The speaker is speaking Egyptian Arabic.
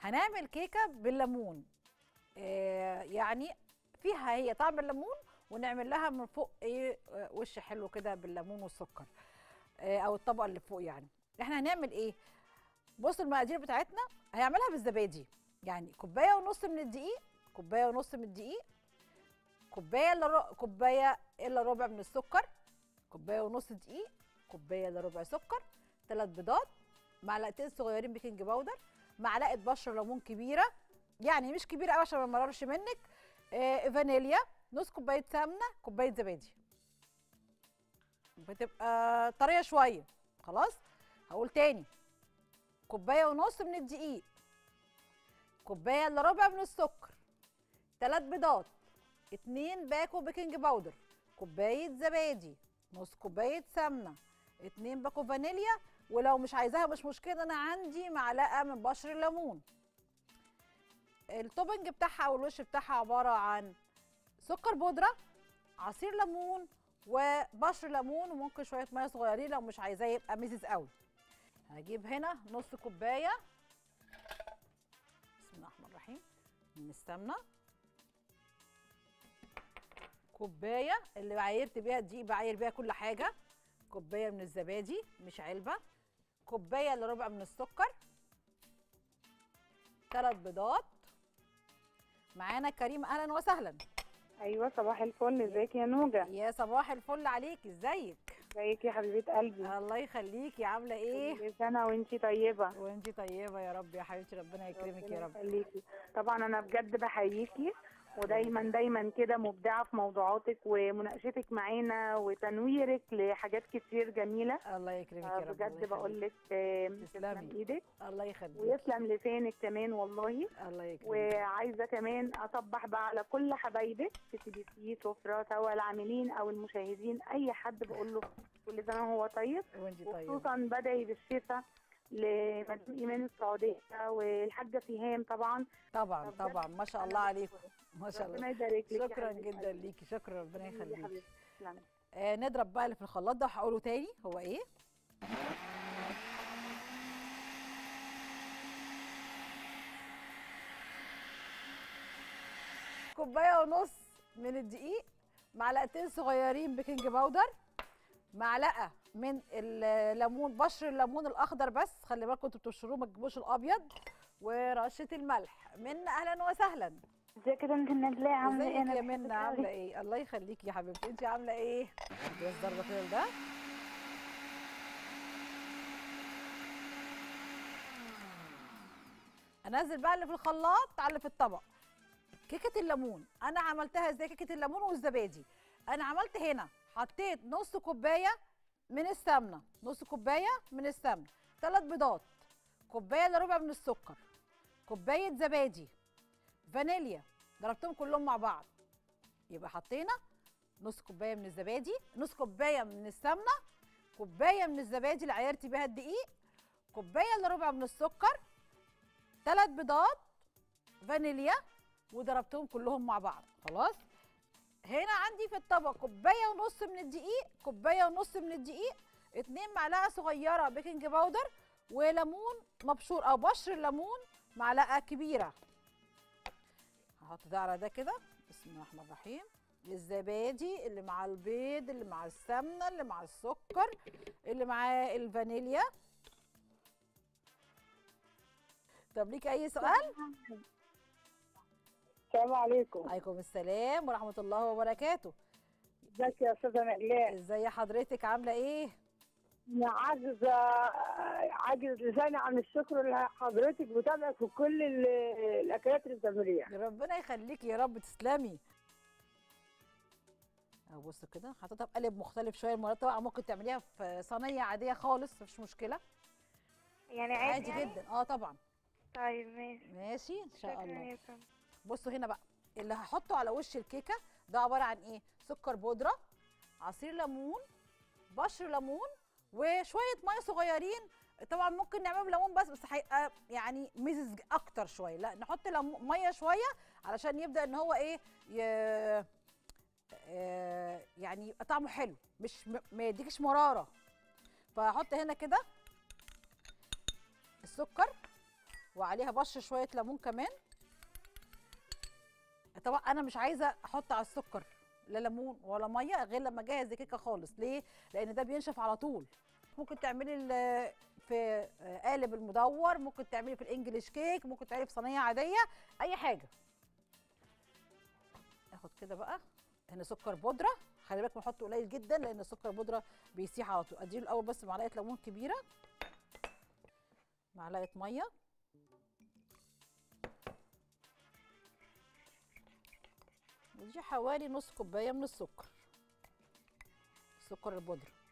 هنعمل كيكه بالليمون آه يعني فيها هي طعم الليمون ونعمل لها من فوق ايه آه، وش حلو كده بالليمون والسكر آه او الطبقه اللي فوق يعني احنا هنعمل ايه بصوا المقادير بتاعتنا هيعملها بالزبادي يعني كوبايه ونص من الدقيق كوبايه ونص من الدقيق كوبايه الا ربع كوبايه الا ربع من السكر كوبايه ونص دقيق كوبايه الا ربع سكر ثلاث بيضات معلقتين صغيرين بيكنج باودر معلقه بشر ليمون كبيره يعني مش كبيره قوي عشان ما مررش منك آه فانيليا نص كوبايه سمنه كوبايه زبادي بتبقى طريه شويه خلاص هقول تاني كوبايه ونص من الدقيق كوبايه الا ربع من السكر ثلاث بيضات اتنين باكو بيكنج باودر كوبايه زبادي نص كوبايه سمنه اتنين باكو فانيليا ولو مش عايزاها مش مشكله انا عندي معلقه من بشر الليمون التوبنج بتاعها او الوش بتاعها عباره عن سكر بودره عصير ليمون وبشر ليمون وممكن شويه ميه صغيرين لو مش عايزاه يبقى ميزز قوي هجيب هنا نص كوبايه بسم الله الرحمن الرحيم من السمنه كوبايه اللي عايرت بيها دي بعاير بيها كل حاجه كوبايه من الزبادي مش علبه كوبايه الا ربع من السكر ثلاث بيضات معانا كريم اهلا وسهلا ايوه صباح الفل ازيك يا نوجه يا صباح الفل عليك ازيك ازيك يا حبيبه قلبي الله يخليكي عامله ايه كل سنه وانتي طيبه وانتي طيبه يا رب يا حبيبتي ربنا يكرمك يا رب يخليكي طبعا انا بجد بحييكي ودايما دايما كده مبدعه في موضوعاتك ومناقشتك معانا وتنويرك لحاجات كتير جميله الله يكرمك يا رب الله بجد يخليك. بقول لك تسلم تسلمي. ايدك الله يخليك ويسلم لسانك كمان والله الله يكرمك وعايزه كمان اصبح بقى على كل حبايبك في تي بي سي سفره سواء العاملين او المشاهدين اي حد بقول له كل سنه وهو طيب وانتي طيبه وخصوصا بدعي بالشفاء لمدام ايمان السعوديه والحاجه سهام طبعا طبعا طبعا ما شاء الله عليكم ما شاء ربنا الله يبارك لك يا شكرا حبيبة جدا قلبي. ليكي شكرا ربنا يا يخليكي حبيبتي تسلمي. آه نضرب بقى اللي في الخلاط ده هقوله تاني هو ايه كوبايه ونص من الدقيق معلقتين صغيرين بيكنج باودر معلقه من الليمون بشر الليمون الاخضر بس خلي بالكم انتوا بتبشروه ما تجيبوش الابيض ورشه الملح من اهلا وسهلا ازيك يا بنت النجلاء عامله ايه ازيك انا يا بحبك منى أوي. عامله ايه الله يخليكي يا حبيبتي انت عامله ايه بس ضربه كده ده انزل بقى اللي في الخلاط على اللي في الطبق كيكه الليمون انا عملتها ازاي كيكه الليمون والزبادي انا عملت هنا حطيت نص كوبايه من السمنه نص كوبايه من السمنه ثلاث بيضات كوبايه الا ربع من السكر كوبايه زبادي فانيليا ضربتهم كلهم مع بعض يبقى حطينا نص كوبايه من الزبادي نص كوبايه من السمنه كوبايه من الزبادي اللي عيرتي بيها الدقيق كوبايه الا ربع من السكر ثلاث بيضات فانيليا وضربتهم كلهم مع بعض خلاص هنا عندي في الطبق كوبايه ونص من الدقيق كوبايه ونص من الدقيق اتنين معلقه صغيره بيكنج باودر وليمون مبشور او بشر الليمون معلقه كبيره هحط ده على ده كده بسم الله الرحمن الرحيم الزبادي اللي مع البيض اللي مع السمنه اللي مع السكر اللي مع الفانيليا طب ليك اي سؤال السلام عليكم عليكم السلام ورحمه الله وبركاته ازيك يا استاذه نجلاء ازاي حضرتك عامله ايه انا عاجزه عاجز لساني عن الشكر لحضرتك بتابعك في كل ال- الاكلات اللي بتعمليها ربنا يخليكي يا رب تسلمي اهو بصوا كده حطيتها بقالب مختلف شويه المرات طبعا ممكن تعمليها في صينيه عاديه خالص مفيش مشكله يعني عادي عادي يعني؟ جدا اه طبعا طيب ماشي ماشي ان شاء شكرا الله يا فندم. بصوا هنا بقى اللي هحطه على وش الكيكه ده عباره عن ايه سكر بودره عصير ليمون بشر ليمون وشويه ميه صغيرين طبعا ممكن نعمله بليمون بس بس هيبقى يعني ميزز اكتر شويه لا نحط ليمو- ميه شويه علشان يبدا ان هو ايه ي... آه، يعني يبقى طعمه حلو مش م- ما يديكش مراره فهحط هنا كده السكر وعليها بش شويه ليمون كمان طبعا انا مش عايزه احط على السكر لا ليمون ولا ميه غير لما اجهز الكيكه خالص ليه لان ده بينشف على طول ممكن تعملي ال- في قالب المدور ممكن تعملي في الانجليش كيك ممكن تعملي في صينيه عاديه اي حاجه اخد كده بقى هنا سكر بودره خلي بالك بنحط قليل جدا لان السكر بودره بيسيح على طول اديله الاول بس معلقه ليمون كبيره معلقه ميه ودي حوالي نص كوبايه من السكر سكر البودره